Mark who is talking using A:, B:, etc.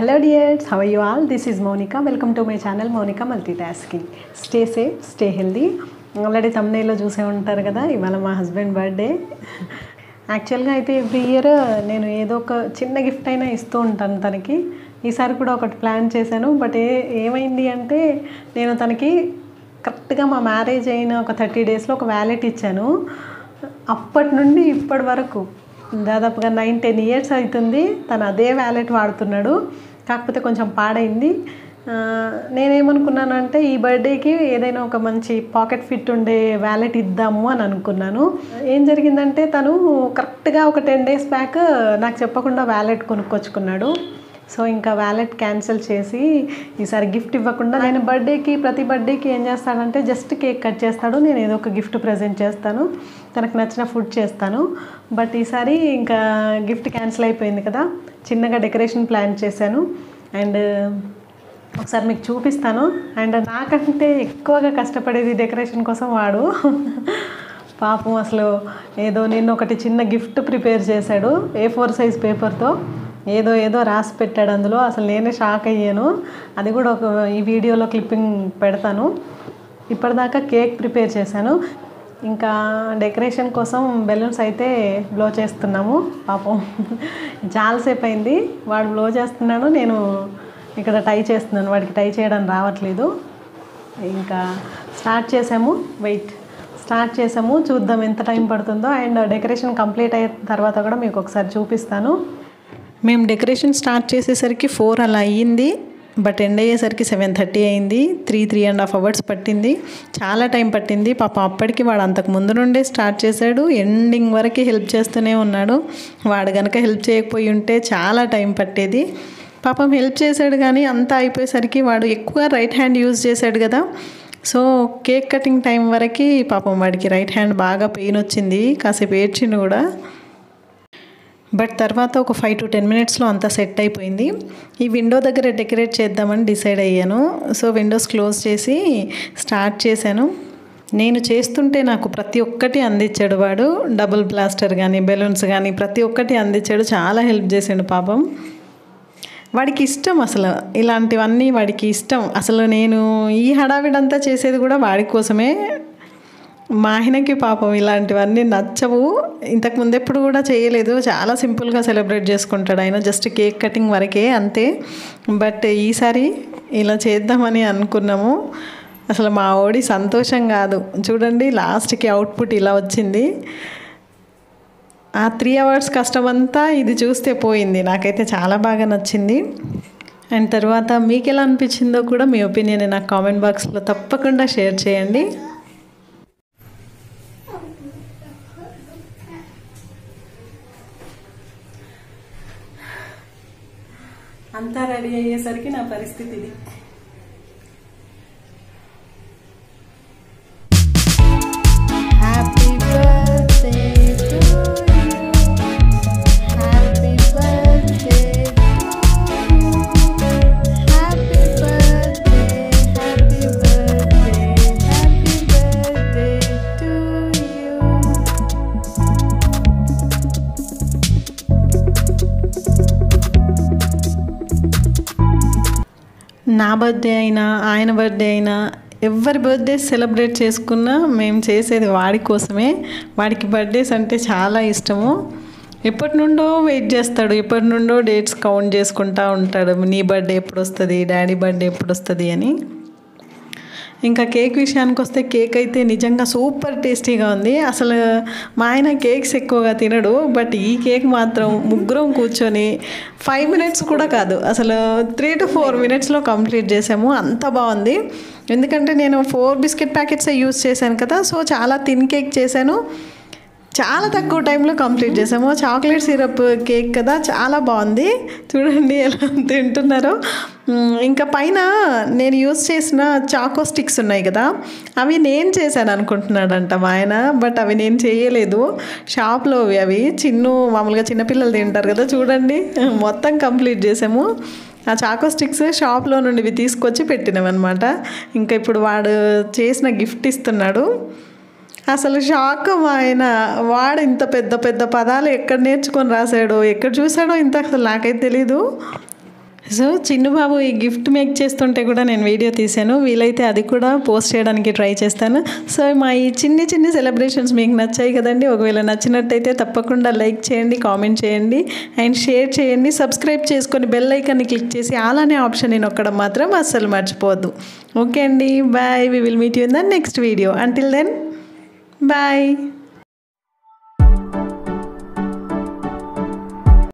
A: hello dears how you all this is Mounika welcome to my channel Mounika multitasking stay safe stay healthy already తమ్నేలో చూసే ఉంటారు కదా ఇవాళ మా హస్బెండ్ బర్త్డే యాక్చువల్గా అయితే ఎవ్రీ ఇయర్ నేను ఏదో ఒక చిన్న గిఫ్ట్ అయినా ఇస్తూ ఉంటాను తనకి ఈసారి కూడా ఒకటి ప్లాన్ చేశాను బట్ ఏ ఏమైంది అంటే నేను తనకి కరెక్ట్గా మా మ్యారేజ్ అయిన ఒక థర్టీ డేస్లో ఒక వ్యాలెట్ ఇచ్చాను అప్పటి నుండి ఇప్పటి వరకు దాదాపుగా నైన్ టెన్ ఇయర్స్ అవుతుంది తను అదే వ్యాలెట్ వాడుతున్నాడు కాకపోతే కొంచెం పాడైంది ఆ, నేనేమనుకున్నానంటే ఈ బర్త్డేకి ఏదైనా ఒక మంచి పాకెట్ ఫిట్ ఉండే వ్యాలెట్ ఇద్దాము అని అనుకున్నాను ఏం జరిగిందంటే తను కరెక్ట్గా ఒక టెన్ డేస్ బ్యాక్ నాకు చెప్పకుండా వ్యాలెట్ కొనుక్కొచ్చుకున్నాడు సో ఇంకా వ్యాలెట్ క్యాన్సిల్ చేసి ఈసారి గిఫ్ట్ ఇవ్వకుండా నేను బర్త్డేకి ప్రతి బర్త్డేకి ఏం చేస్తాడంటే జస్ట్ కేక్ కట్ చేస్తాడు నేను ఏదో ఒక గిఫ్ట్ ప్రజెంట్ చేస్తాను తనకు నచ్చిన ఫుడ్ చేస్తాను బట్ ఈసారి ఇంకా గిఫ్ట్ క్యాన్సిల్ అయిపోయింది కదా చిన్నగా డెకరేషన్ ప్లాన్ చేశాను అండ్ ఒకసారి మీకు చూపిస్తాను అండ్ నాకంటే ఎక్కువగా కష్టపడేది డెకరేషన్ కోసం వాడు పాపం అసలు ఏదో నిన్న ఒకటి చిన్న గిఫ్ట్ ప్రిపేర్ చేశాడు ఏ ఫోర్ సైజ్ పేపర్తో ఏదో ఏదో రాసి పెట్టాడు అందులో అసలు నేనే షాక్ అయ్యాను అది కూడా ఒక ఈ వీడియోలో క్లిప్పింగ్ పెడతాను ఇప్పటిదాకా కేక్ ప్రిపేర్ చేశాను ఇంకా డెకరేషన్ కోసం బెలూన్స్ అయితే బ్లో చేస్తున్నాము పాపం చాలాసేపు అయింది వాడు బ్లో చేస్తున్నాడు నేను ఇక్కడ టై చేస్తున్నాను వాడికి టై చేయడం రావట్లేదు ఇంకా స్టార్ట్ చేసాము వెయిట్ స్టార్ట్ చేసాము చూద్దాం ఎంత టైం పడుతుందో అండ్ డెకరేషన్ కంప్లీట్ అయిన తర్వాత కూడా మీకు ఒకసారి చూపిస్తాను మేము డెకరేషన్ స్టార్ట్ చేసేసరికి ఫోర్ అలా అయ్యింది బట్ ఎండ్ అయ్యేసరికి సెవెన్ థర్టీ అయింది three three and half hours పట్టింది చాలా టైం పట్టింది పాప అప్పటికి వాడు అంతకు ముందు నుండే స్టార్ట్ చేశాడు ఎండింగ్ వరకు హెల్ప్ చేస్తూనే ఉన్నాడు వాడు కనుక హెల్ప్ చేయకపోయి ఉంటే చాలా టైం పట్టేది పాపం హెల్ప్ చేశాడు కానీ అంతా అయిపోయేసరికి వాడు ఎక్కువ రైట్ హ్యాండ్ యూజ్ చేశాడు కదా సో కేక్ కటింగ్ టైం వరకు పాపం వాడికి రైట్ హ్యాండ్ బాగా పెయిన్ వచ్చింది కాసేపు ఏడ్చిండు కూడా బట్ తర్వాత ఒక ఫైవ్ టు టెన్ మినిట్స్లో అంతా సెట్ అయిపోయింది ఈ విండో దగ్గర డెకరేట్ చేద్దామని డిసైడ్ అయ్యాను సో విండోస్ క్లోజ్ చేసి స్టార్ట్ చేశాను నేను చేస్తుంటే నాకు ప్రతి ఒక్కటి అందించాడు వాడు డబుల్ బ్లాస్టర్ కానీ బెలూన్స్ కానీ ప్రతి ఒక్కటి అందించాడు చాలా హెల్ప్ చేశాడు పాపం వాడికి ఇష్టం అసలు ఇలాంటివన్నీ వాడికి ఇష్టం అసలు నేను ఈ హడావిడంతా చేసేది కూడా వాడి కోసమే మా ఆయనకి పాపం ఇలాంటివన్నీ నచ్చవు ఇంతకు ముందు ఎప్పుడు కూడా చేయలేదు చాలా సింపుల్గా సెలబ్రేట్ చేసుకుంటాడు ఆయన జస్ట్ కేక్ కటింగ్ వరకే అంతే బట్ ఈసారి ఇలా చేద్దామని అనుకున్నాము అసలు మా ఓడి సంతోషం కాదు చూడండి లాస్ట్కి అవుట్పుట్ ఇలా వచ్చింది ఆ త్రీ అవర్స్ కష్టమంతా ఇది చూస్తే పోయింది నాకైతే చాలా బాగా నచ్చింది అండ్ తర్వాత మీకు ఎలా అనిపించిందో కూడా మీ ఒపీనియన్ నాకు కామెంట్ బాక్స్లో తప్పకుండా షేర్ చేయండి అంతా రెడీ అయ్యేసరికి నా పరిస్థితి ఇది happy birthday to happy birthday happy birthday happy birthday happy birthday to you నా బర్త్డే అయినా ఆయన బర్త్డే అయినా ఎవరి బర్త్డే సెలబ్రేట్ చేసుకున్నా మేము చేసేది వాడి కోసమే వాడికి బర్త్డేస్ అంటే చాలా ఇష్టము ఎప్పటి నుండో వెయిట్ చేస్తాడు ఎప్పటి నుండో డేట్స్ కౌంట్ చేసుకుంటా ఉంటాడు నీ బర్త్డే ఎప్పుడు వస్తుంది డాడీ బర్త్డే ఎప్పుడు వస్తుంది అని ఇంకా కేక్ విషయానికి వస్తే కేక్ అయితే నిజంగా సూపర్ టేస్టీగా ఉంది అసలు మా ఆయన కేక్స్ ఎక్కువగా తినడు బట్ ఈ కేక్ మాత్రం ముగ్గురం కూర్చొని ఫైవ్ మినిట్స్ కూడా కాదు అసలు త్రీ టు ఫోర్ మినిట్స్లో కంప్లీట్ చేసాము అంత బాగుంది ఎందుకంటే నేను ఫోర్ బిస్కెట్ ప్యాకెట్స్ యూస్ చేశాను కదా సో చాలా థిన్ కేక్ చేశాను చాలా తక్కువ టైంలో కంప్లీట్ చేసాము చాక్లెట్ సిరప్ కేక్ కదా చాలా బాగుంది చూడండి ఎలా తింటున్నారో మ్, ఇంకా పైన నేను యూస్ చేసిన చాకో స్టిక్స్ ఉన్నాయి కదా అవి నేను చేశాను అనుకుంటున్నాడంట మా ఆయన బట్ అవి నేను చేయలేదు షాప్లో అవి అవి చిన్ను మామూలుగా చిన్నపిల్లలు తింటారు కదా చూడండి మొత్తం కంప్లీట్ చేసాము ఆ చాకో స్టిక్స్ షాప్లో నుండి ఇవి తీసుకొచ్చి పెట్టినామన్నమాట ఇంకా ఇప్పుడు వాడు చేసిన గిఫ్ట్ ఇస్తున్నాడు అసలు షాక్ మా ఆయన వాడు ఇంత పెద్ద పెద్ద పదాలు ఎక్కడ నేర్చుకొని రాశాడో ఎక్కడ చూసాడో ఇంత అసలు నాకైతే తెలీదు సో చిన్నుబాబు ఈ గిఫ్ట్ మేక్ చేస్తుంటే కూడా నేను వీడియో తీశాను వీలైతే అది కూడా పోస్ట్ చేయడానికి ట్రై చేస్తాను సో మా ఈ చిన్ని చిన్ని సెలబ్రేషన్స్ మీకు నచ్చాయి కదండి ఒకవేళ నచ్చినట్టయితే తప్పకుండా లైక్ చేయండి కామెంట్ చేయండి అండ్ షేర్ చేయండి సబ్స్క్రైబ్ చేసుకొని బెల్ ఐకాన్ని క్లిక్ చేసి అలానే ఆప్షన్ నేను ఒక్కడం మాత్రం అస్సలు మర్చిపోవద్దు ఓకే అండి bye we will meet you in the next video until then bye